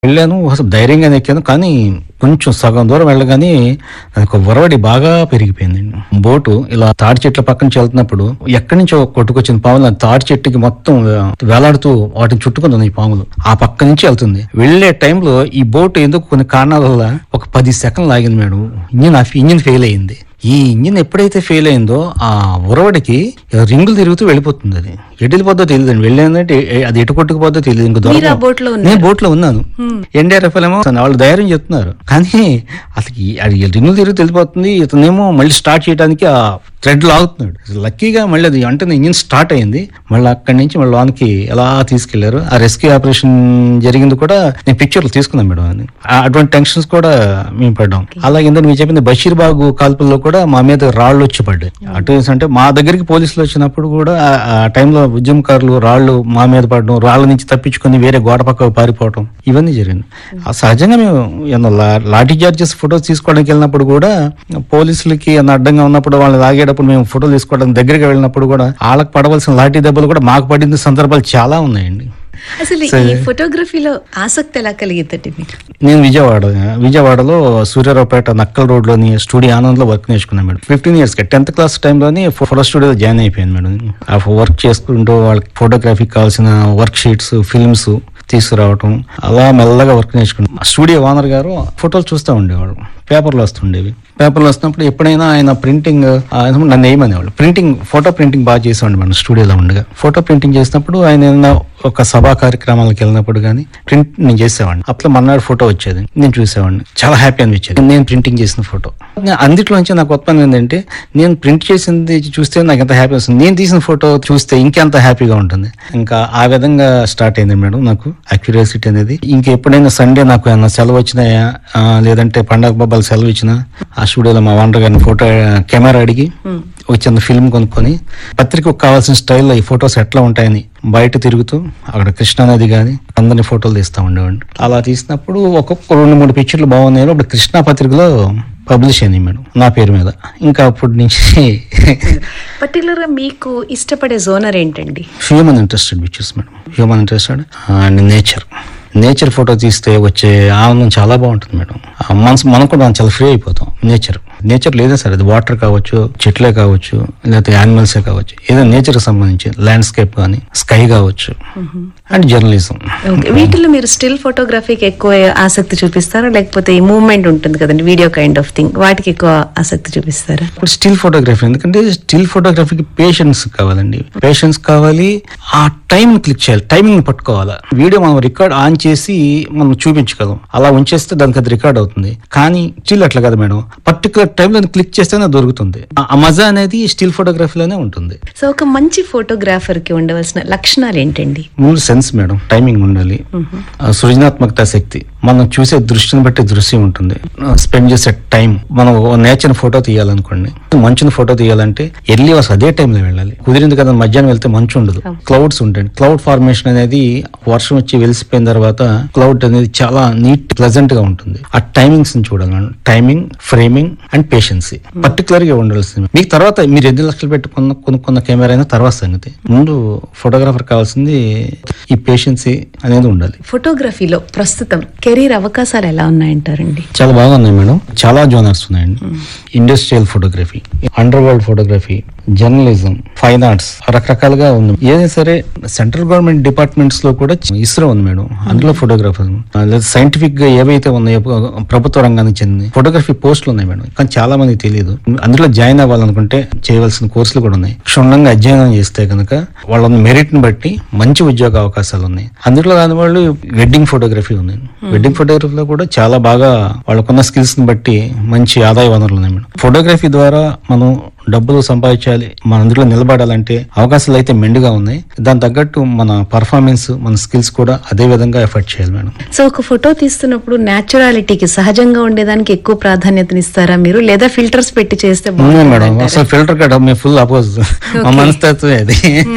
వెళ్ళాను అసలు ధైర్యంగానే ఎక్కాను కానీ కొంచెం సగం దూరం వెళ్ళగానే నాకు వరవడి బాగా పెరిగిపోయింది బోటు ఇలా తాడి చెట్ల పక్కన నుంచి వెళ్తున్నప్పుడు ఎక్కడి నుంచో కొట్టుకొచ్చిన పాములు ఆ తాడి చెట్టుకి మొత్తం వేలాడుతూ వాటిని చుట్టుకుని ఉన్నాయి ఈ పాములు ఆ పక్క నుంచి వెళ్తుంది వెళ్లే టైంలో ఈ బోటు ఎందుకు కొన్ని కారణాల వల్ల ఒక పది సెకండ్లు ఆగింది madam engine off engine fail అయింది ఈ ఇంజిన్ ఎప్పుడైతే ఫెయిల్ అయిందో ఆ ఉరవడికి రింగులు తిరుగుతూ వెళ్ళిపోతుంది అది ఎటు వెళ్ళిపోద్దో తెలియదు వెళ్ళేందంటే ఏ- అది ఎటు కొట్టుకుపోద్దో తెలియదు ఇంకా మీరు ఆ దొరకదు. బోట్ లో ఉన్నారు నేను బోట్ లో ఉన్నాను ఎన్డీఆర్ఎఫ్ ఏమో వాళ్ళు ధైర్యం చెప్తున్నారు కానీ అసలు ఈ- అది రింగులు తిరిగి తెలిసిపోతుంది ఇతనేమో మళ్ళీ స్టార్ట్ చేయడానికి ఆ థ్రెడ్ లాగుతున్నాడు లక్కీగా మళ్ళీ అది అంటే ఇంజిన్ స్టార్ట్ అయింది మళ్ళీ అక్కడి నుంచి మళ్ళీ లోనికి ఎలా తీసుకెళ్లారు ఆ రెస్క్యూ ఆపరేషన్ జరిగింది కూడా నేను పిక్చర్లు తీసుకున్నాను మేడం అది ఆ- అటువంటి టెన్షన్స్ కూడా మేము పడ్డాం అలాగే ఇందాక మీరు చెప్పింది బషీర్ బాగు కాల్పుల్లో కూడా మా మీద రాళ్ళు వచ్చి పడ్డాయి అటు అంటే మా దగ్గరికి పోలీసులు వచ్చినప్పుడు కూడా ఆ- ఆ టైంలో ఉద్యమకారులు రాళ్ళు మా మీద పడడం రాళ్ళ నుంచి తప్పించుకొని వేరే గోడ పక్కకు పారిపోవటం ఇవన్నీ జరిగింది ఆ సహజంగా మేము ఏమన్నా లా- లాఠీ చార్జెస్ ఫొటోస్ తీసుకోవడానికి వెళ్ళినప్పుడు కూడా పోలీసులకి ఏమన్నా అడ్డంగా ఉన్నప్పుడు వాళ్ళని లాగేటప్పుడు మేము ఫోటోలు తీసుకోవడానికి దగ్గరికి వెళ్ళినప్పుడు కూడా వాళ్ళకి పడవలసిన లాఠీ దెబ్బలు కూడా మాకు పడిన సందర్భాలు చాలా ఉన్నాయండి అసలు ఈ ఫోటోగ్రఫీలో ఆసక్తి ఎలా కలిగిద్దండి మీకు నేను విజయవాడ విజయవాడలో సూర్యారావుపేట నక్కల్ రోడ్ లోని స్టూడియో ఆనంద్ లో వర్క్ నేర్చుకున్నాను మేడం ఫిఫ్టీన్ ఇయర్స్ కి టెన్త్ క్లాస్ టైంలోని ఫోటో స్టూడియోలో జాయిన్ అయిపోయాను మేడం ఆ వర్క్ చేసుకుంటూ వాళ్ళకి ఫోటోగ్రఫీకి కావాల్సిన వర్క్ షీట్స్ ఫిల్మ్స్ తీసుకురావటం అలా మెల్లగా వర్క్ నేర్చుకున్నాను స్టూడియో ఓనర్ గారు ఫోటోలు చూస్తూ ఉండేవాడు పేపర్లు వస్తుండేవి పేపర్లు వస్తున్నప్పుడు ఎప్పుడైనా ఆయన ప్రింటింగ్ నన్ను వేయమనేవాళ్ళు ప్రింటింగ్ ఫోటో ప్రింటింగ్ బాగా చేసేవాడిని మనం స్టూడియోలో ఉండగా ఫోటో ప్రింటింగ్ చేసినప్పుడు ఆయన ఏదైనా ఒక సభా కార్యక్రమాలకు వెళ్ళినప్పుడు కానీ ప్రింట్ నేను చేసేవాడిని అప్పుడు మన్నాడు ఫోటో వచ్చేది నేను చూసేవాడిని చాలా హ్యాపీ అనిపించేది నేను ప్రింటింగ్ చేసిన ఫోటో అందులోంచి నాకు ఉత్పన్నం ఏంటంటే నేను ప్రింట్ చేసింది చూస్తే నాకు ఎంత హ్యాపీ వస్తుంది నేను తీసిన ఫోటో చూస్తే ఇంకెంత హ్యాపీగా ఉంటుంది ఇంకా ఆ విధంగా స్టార్ట్ అయింది మేడం నాకు అక్యురేసిటీ అనేది ఇంకా ఎప్పుడైనా సండే నాకు ఏమైనా సెలవు వచ్చినాయా ఆ, లేదంటే పండగ బాబాలు సెలవు ఇచ్చినా ఆ స్టూడియోలో మా వంట గారిని ఫోటో కెమెరా అడిగి ఒక చిన్న ఫిల్మ్ కొనుక్కొని పత్రికకు కావాల్సిన స్టైల్లో ఈ ఫొటోస్ ఎట్లా ఉంటాయని బయట తిరుగుతూ అక్కడ కృష్ణానది కానీ అందరిని ఫోటోలు తీస్తూ ఉండేవాడిని అలా తీసినప్పుడు ఒక్కొక్క రెండు మూడు పిక్చర్లు బాగున్నాయి అప్పుడు కృష్ణా పత్రికలో పబ్లిష్ అయింది మేడం నా పేరు మీద ఇంకా అప్పటి నుంచి పర్టికులర్ గా మీకు ఇష్టపడే జోనర్ ఏంటండి human interested pictures madam human interested and nature nature photo తీస్తే వచ్చే ఆనందం చాలా బాగుంటుంది మేడం ఆ మనసు మనం కూడా చాలా ఫ్రీ అయిపోతాం నేచర్ నేచర్ లేదా సరే అది వాటర్ కావచ్చు చెట్లే కావచ్చు లేకపోతే యానిమల్సే కావచ్చు ఏదో నేచర్ సంబంధించి ల్యాండ్స్కేప్ కానీ స్కై కావచ్చు అండ్ జర్నలిజం ఓకే వీటిలో మీరు స్టిల్ ఫోటోగ్రఫీకి ఎక్కువ ఆసక్తి చూపిస్తారా లేకపోతే ఈ మూవ్మెంట్ ఉంటుంది కదండి వీడియో కైండ్ ఆఫ్ థింగ్ వాటికి ఎక్కువ ఆసక్తి చూపిస్తారా ఇప్పుడు స్టిల్ ఫోటోగ్రఫీ ఎందుకంటే స్టిల్ ఫోటోగ్రఫీకి పేషెన్స్ కావాలండి పేషెన్స్ కావాలి ఆ టైం క్లిక్ చేయాలి టైమింగ్ పట్టుకోవాలి వీడియో మనం రికార్డ్ ఆన్ చేసి మనం చూపించగలం అలా ఉంచేస్తే దానికి అది రికార్డ్ అవుతుంది కానీ స్టిల్ అట్లా కదా మేడం పర్టికులర్ టైంలో క్లిక్ చేస్తేనే అది దొరుకుతుంది ఆ- ఆ మజా అనేది స్టిల్ ఫోటోగ్రఫీలోనే ఉంటుంది సో ఒక మంచి ఫోటోగ్రాఫర్ కి ఉండవలసిన లక్షణాలు ఏంటండి మూడు సెన్స్ మేడం టైమింగ్ ఉండాలి ఆ సృజనాత్మకత శక్తి మనం చూసే దృష్టిని బట్టి దృశ్యం ఉంటుంది స్పెండ్ చేసే టైం మనం నేచర్ ఫోటో తీయాలనుకోండి మంచుని ఫోటో తీయాలంటే ఎర్లీ అవర్స్ అదే టైంలో వెళ్ళాలి కుదిరింది కదా మధ్యాహ్నం వెళ్తే మంచు ఉండదు క్లౌడ్స్ ఉంటాయి క్లౌడ్ ఫార్మేషన్ అనేది వర్షం వచ్చి వెలిసిపోయిన తర్వాత క్లౌడ్ అనేది చాలా నీట్ ప్లెజెంట్ గా ఉంటుంది ఆ టైమింగ్స్ ని చూడాలి madam timing framing and patiency particular గా ఉండాల్సింది మీకు తర్వాత మీరు ఎన్ని లక్షలు పెట్టుకున్న కొనుక్కున్న కెమెరా అయినా తర్వాత సంగతి ముందు ఫోటోగ్రాఫర్ కావాల్సింది ఈ పేషెన్సీ అనేది ఉండాలి ఫోటోగ్రఫీలో ప్రస్తుతం కెరీర్ అవకాశాలు ఎలా ఉన్నాయంటారండి చాలా బాగున్నాయి మేడం చాలా జోనర్స్ ఉన్నాయండి industrial photography under world photography journalism fine arts రకరకాలుగా ఉంది ఏదైనా సరే సెంట్రల్ గవర్నమెంట్ డిపార్ట్మెంట్స్ లో కూడా ఇస్రో ఉంది మేడం అందులో ఫోటోగ్రాఫర్ లేదా సైంటిఫిక్ గా ఏవైతే ఉన్నాయో ప్రభుత్వ రంగానికి చెంది ఫోటోగ్రఫీ పోస్టులు ఉన్నాయి మేడం కానీ చాలా మందికి తెలియదు అందులో జాయిన్ అవ్వాలనుకుంటే చేయవలసిన కోర్సులు కూడా ఉన్నాయి క్షుణ్ణంగా అధ్యయనం చేస్తే కనుక వాళ్ళ మెరిట్ ని బట్టి మంచి ఉద్యోగ అవకాశాలు ఉన్నాయి అందులో కాని వాళ్ళు వెడ్డింగ్ ఫోటోగ్రఫీ ఉంది వెడ్డింగ్ ఫోటోగ్రఫీలో కూడా చాలా బాగా వాళ్ళకున్న స్కిల్స్ ని బట్టి మంచి ఆదాయ వనరులు ఉన్నాయి మేడం ఫోటోగ్రఫీ ద్వారా మనం డబ్బులు సంపాదించాలి మన అందులో నిలబడాలంటే అవకాశాలు అయితే మెండుగా ఉన్నాయి దాని తగ్గట్టు మన పర్ఫార్మెన్స్ మన స్కిల్స్ కూడా అదే విధంగా ఎఫర్ట్ చేయాలి మేడం సో ఒక ఫోటో తీస్తున్నప్పుడు న్యాచురాలిటీకి సహజంగా ఉండేదానికి ఎక్కువ ప్రాధాన్యతనిస్తారా మీరు లేదా ఫిల్టర్స్ పెట్టి చేస్తే అవును మేడం బాగుంటుందంటారా? అసలు ఫిల్టర్ కట్ మేము ఫుల్ అపోజ్ మా మనస్తత్వమే అది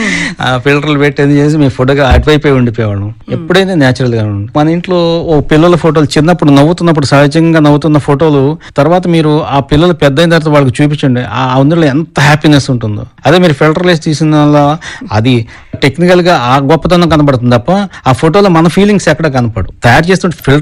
ఆ ఫిల్టర్లు పెట్టేది చేసి మేము ఫోటోగా అటువైపే ఉండిపోయేవాళ్ళం ఎప్పుడైనా న్యాచురల్ గా ఉండి మన ఇంట్లో ఓ పిల్లల ఫోటోలు చిన్నప్పుడు నవ్వుతున్నప్పుడు సహజంగా నవ్వుతున్న ఫోటోలు తర్వాత మీరు ఆ పిల్లలు పెద్ద అయిన తర్వాత వాళ్ళకి చూపించండి ఆ అందులో ఎంత హ్యాపీనెస్ ఉంటుందో అదే మీరు ఫిల్టర్ వేసి తీసిన వల్ల అది టెక్నికల్ గా ఆ గొప్పతనం కనబడుతుంది తప్ప ఆ ఫోటోలో మన ఫీలింగ్స్ ఎక్కడ కనపడు తయారు చేస్తుంటే ఫిల్టర్